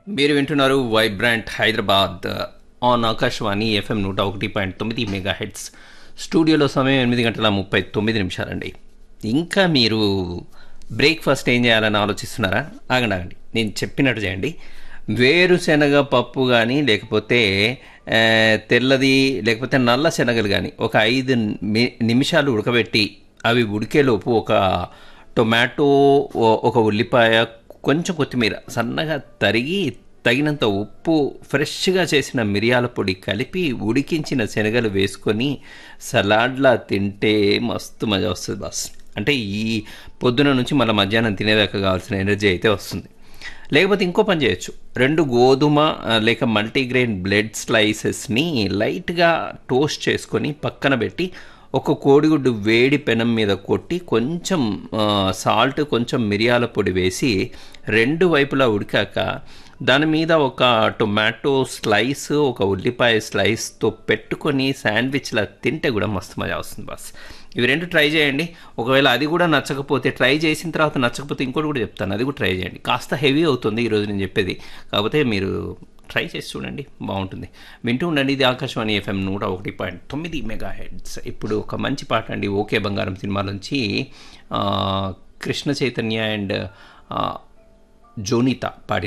మీరు వింటున్నారు vibrant Hyderabad on Akashvani FM నూట ఒకటి పాయింట్ తొమ్మిది మెగా హెడ్స్ స్టూడియోలో సమయం ఎనిమిది గంటల ముప్పై తొమ్మిది నిమిషాలండి ఇంకా మీరు బ్రేక్ఫాస్ట్ ఏం చేయాలని ఆలోచిస్తున్నారా ఆగండి ఆగండి నేను చెప్పినట్టు చేయండి వేరుశనగ పప్పు కానీ లేకపోతే ఆ, తెల్లది లేకపోతే నల్ల శనగలు కానీ ఒక ఐదు మి- నిమిషాలు ఉడకబెట్టి అవి ఉడికేలోపు ఒక టొమాటో ఓ- ఒక ఉల్లిపాయ కొంచెం కొత్తిమీర సన్నగా తరిగి తగినంత ఉప్పు ఫ్రెష్గా చేసిన మిరియాల పొడి కలిపి ఉడికించిన శనగలు వేసుకొని సలాడ్లా తింటే మస్తు మజా వస్తుంది బాస్ అంటే ఈ పొద్దున నుంచి మళ్ళీ మధ్యాహ్నం తినేదాకా కావాల్సిన ఎనర్జీ అయితే వస్తుంది లేకపోతే ఇంకో పని చేయొచ్చు రెండు గోధుమ ఆ, లేక మల్టీగ్రెయిన్ బ్లెడ్ స్లైసెస్ని లైట్గా టోస్ట్ చేసుకొని పక్కన పెట్టి ఒక కోడిగుడ్డు వేడి పెనం మీద కొట్టి కొంచెం సాల్ట్ కొంచెం మిరియాల పొడి వేసి రెండు వైపులా ఉడికాక దాని మీద ఒక టొమాటో స్లైస్ ఒక ఉల్లిపాయ స్లైస్తో పెట్టుకొని శాండ్విచ్లా తింటే కూడా మస్తు మజా వస్తుంది బాస్ ఇవి రెండు ట్రై చేయండి ఒకవేళ అది కూడా నచ్చకపోతే ట్రై చేసిన తర్వాత నచ్చకపోతే ఇంకోటి కూడా చెప్తాను అది కూడా ట్రై చేయండి కాస్త హెవీ అవుతుంది ఈరోజు నేను చెప్పేది కాకపోతే మీరు ట్రై చేసి చూడండి బాగుంటుంది వింటూ ఉండండి ఇది ఆకాశవాణి ఎఫ్ఎం నూట ఒకటి పాయింట్ తొమ్మిది మెగా హెడ్స్ ఇప్పుడు ఒక మంచి పాట అండి ఓకే బంగారం సినిమాలోంచి ఆ, కృష్ణ చైతన్య అండ్ జోనిత పాడిన